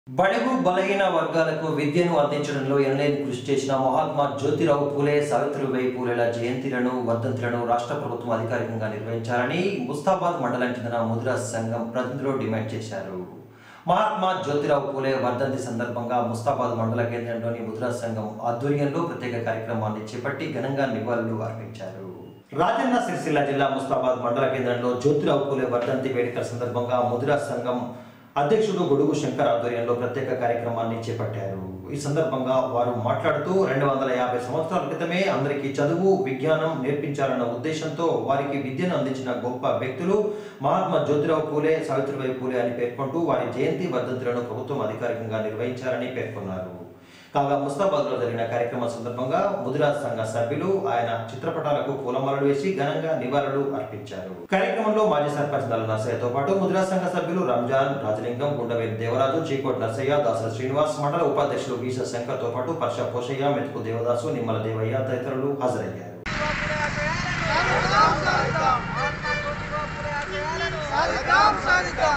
బడుగు బలహీన వర్గాలకు విద్యను అందించడంలో ఎనలేని కృషి చేసిన మహాత్మా జ్యోతిరావు పూలే సావిత్రిబాయి పూలేల జయంతిలను వర్ధంతులను రాష్ట్ర ప్రభుత్వం అధికారికంగా నిర్వహించాలని ముస్తాబాద్ మండలం చెందిన ముద్రా సంఘం ప్రతినిధులు డిమాండ్ చేశారు మహాత్మా జ్యోతిరావు పూలే వర్ధంతి సందర్భంగా ముస్తాబాద్ మండల కేంద్రంలోని ముద్రా సంఘం ఆధ్వర్యంలో ప్రత్యేక కార్యక్రమాన్ని చేపట్టి ఘనంగా నివాళులు అర్పించారు రాజన్న సిరిసిల్ల జిల్లా ముస్తాబాద్ మండల కేంద్రంలో జ్యోతిరావు పూలే వర్ధంతి వేడుకల సందర్భంగా ముద్రా సంఘం అధ్యక్షుడు గొడుగు శంకర్ ఆధ్వర్యంలో ప్రత్యేక కార్యక్రమాన్ని చేపట్టారు ఈ సందర్భంగా వారు మాట్లాడుతూ రెండు వందల యాభై సంవత్సరాల క్రితమే అందరికీ చదువు విజ్ఞానం నేర్పించాలన్న ఉద్దేశంతో వారికి విద్యను అందించిన గొప్ప వ్యక్తులు మహాత్మా జ్యోతిరావు పూలే సావిత్రిబాయి పూలే అని పేర్కొంటూ వారి జయంతి వర్ధంతులను ప్రభుత్వం అధికారికంగా నిర్వహించాలని పేర్కొన్నారు కాగా ముస్తాబాద్లో జరిగిన కార్యక్రమం సందర్భంగా ముదిరా సంఘ సభ్యులు ఆయన చిత్రపటాలకు పూలమాలలు వేసి ఘనంగా నివాళులు అర్పించారు కార్యక్రమంలో మాజీ సర్పంచ్ నల్ల నర్సయ్యతో పాటు ముదిరా సంఘ సభ్యులు రంజాన్ రాజలింగం గుండవేది దేవరాజు చీకోట్ నర్సయ్య దాసర శ్రీనివాస్ మండల ఉపాధ్యక్షులు వీస శంకర్ తో పాటు పర్ష పోషయ్య మెతుకు దేవదాసు నిమ్మల దేవయ్య తదితరులు హాజరయ్యారు సాధిద్దాం సాధిద్దాం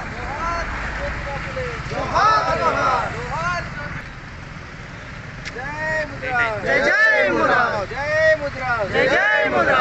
జోహార్ జోహార్ జై ముద్రా జై జై ముద్రా. జై ముద్రా జై జై ముద్రా.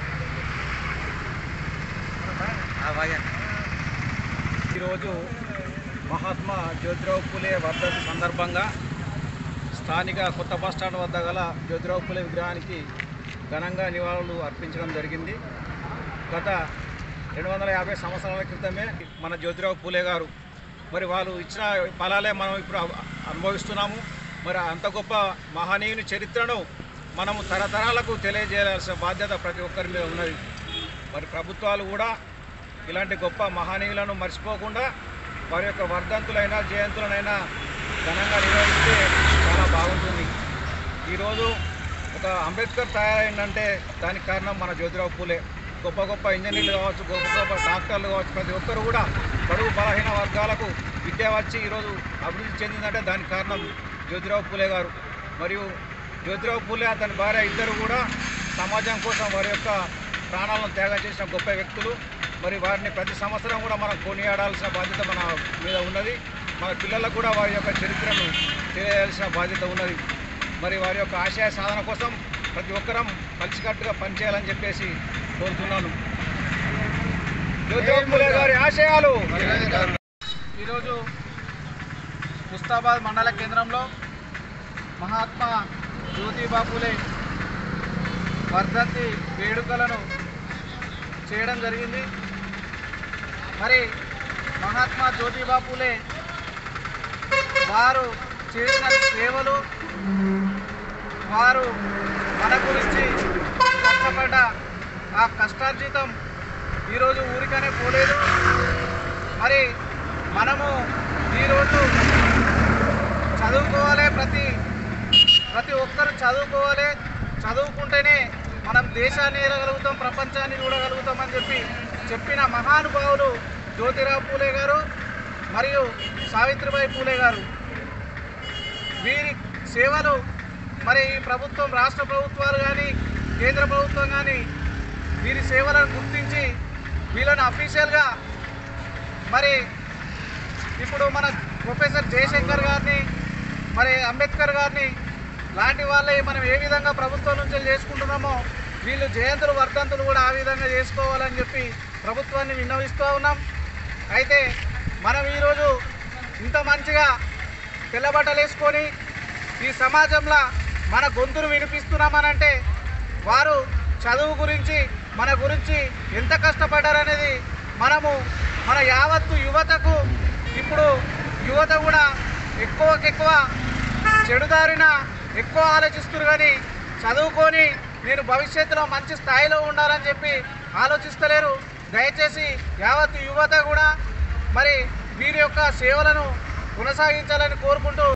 ఈరోజు మహాత్మా జ్యోతిరావు పూలే వర్ధంతి సందర్భంగా స్థానిక కొత్త బస్టాండ్ వద్ద గల జ్యోతిరావు పూలే విగ్రహానికి ఘనంగా నివాళులు అర్పించడం జరిగింది గత రెండు వందల యాభై సంవత్సరాల క్రితమే మన జ్యోతిరావు పూలే గారు మరి వాళ్ళు ఇచ్చిన ఫలాలే మనం ఇప్పుడు అవ- అనుభవిస్తున్నాము మరి అంత గొప్ప మహనీయుని చరిత్రను మనము తరతరాలకు తెలియజేయాల్సిన బాధ్యత ప్రతి ఒక్కరి మీద ఉన్నది మరి ప్రభుత్వాలు కూడా ఇలాంటి గొప్ప మహనీయులను మర్చిపోకుండా వారి యొక్క వర్ధంతులైనా జయంతులనైనా ఘనంగా నిర్వహిస్తే చాలా బాగుంటుంది ఈరోజు ఒక అంబేద్కర్ తయారైందంటే దానికి కారణం మన జ్యోతిరావు పూలే గొప్ప గొప్ప ఇంజనీర్లు కావచ్చు గొప్ప గొప్ప డాక్టర్లు కావచ్చు ప్రతి ఒక్కరు కూడా బడుగు బలహీన వర్గాలకు విద్య వచ్చి ఈరోజు అభివృద్ధి చెందిందంటే దానికి కారణం జ్యోతిరావు పూలే గారు మరియు జ్యోతిరావు పూలే అతని భార్య ఇద్దరు కూడా సమాజం కోసం వారి యొక్క ప్రాణాలను త్యాగం చేసిన గొప్ప వ్యక్తులు మరి వారిని ప్రతి సంవత్సరం కూడా మనం కొనియాడాల్సిన బాధ్యత మన మీద ఉన్నది మన పిల్లలకు కూడా వారి యొక్క చరిత్రను తెలియాల్సిన బాధ్యత ఉన్నది మరి వారి యొక్క ఆశయ సాధన కోసం ప్రతి ఒక్కరం కలిసికట్టుగా పనిచేయాలని చెప్పేసి కోరుతున్నాను జ్యోతిరావు పూలే గారి ఆశయాలు ఈరోజు ముస్తాబాద్ మండల కేంద్రంలో మహాత్మా జ్యోతిబా పూలే వర్ధంతి వేడుకలను చేయడం జరిగింది మరి మహాత్మా జ్యోతిబా పూలే వారు చేసిన సేవలు వారు మన గురించి కష్టపడ్డ ఆ కష్టార్జితం ఈరోజు ఊరికనే పోలేదు మరి మనము ఈరోజు చదువుకోవాలి ప్రతి ప్రతి ఒక్కరు చదువుకోవాలి చదువుకుంటేనే మనం దేశాన్ని ఏలగలుగుతాం ప్రపంచాన్ని చూడగలుగుతాం అని చెప్పి చెప్పిన మహానుభావులు జ్యోతిరావు పూలే గారు మరియు సావిత్రిబాయి పూలే గారు వీరి సేవలు మరి ఈ ప్రభుత్వం రాష్ట్ర ప్రభుత్వాలు కానీ కేంద్ర ప్రభుత్వం కానీ వీరి సేవలను గుర్తించి వీళ్ళని అఫీషియల్గా మరి ఇప్పుడు మన ప్రొఫెసర్ జయశంకర్ గారిని మరి అంబేద్కర్ గారిని లాంటి వాళ్ళే మనం ఏ విధంగా ప్రభుత్వం నుంచి చేసుకుంటున్నామో వీళ్ళు జయంతులు వర్ధంతులు కూడా ఆ విధంగా చేసుకోవాలని చెప్పి ప్రభుత్వాన్ని విన్నవిస్తూ ఉన్నాం అయితే మనం ఈరోజు ఇంత మంచిగా తెల్లబట్టలు వేసుకొని ఈ సమాజంలో మన గొంతును వినిపిస్తున్నామనంటే వారు చదువు గురించి మన గురించి ఎంత కష్టపడ్డారనేది మనము మన యావత్తు యువతకు ఇప్పుడు యువత కూడా ఎక్కువకెక్కువ చెడుదారిన ఎక్కువ ఆలోచిస్తున్నారు కానీ చదువుకొని నేను భవిష్యత్తులో మంచి స్థాయిలో ఉండాలని చెప్పి ఆలోచిస్తలేరు దయచేసి యావత్తు యువత కూడా మరి వీరి యొక్క సేవలను కొనసాగించాలని కోరుకుంటూ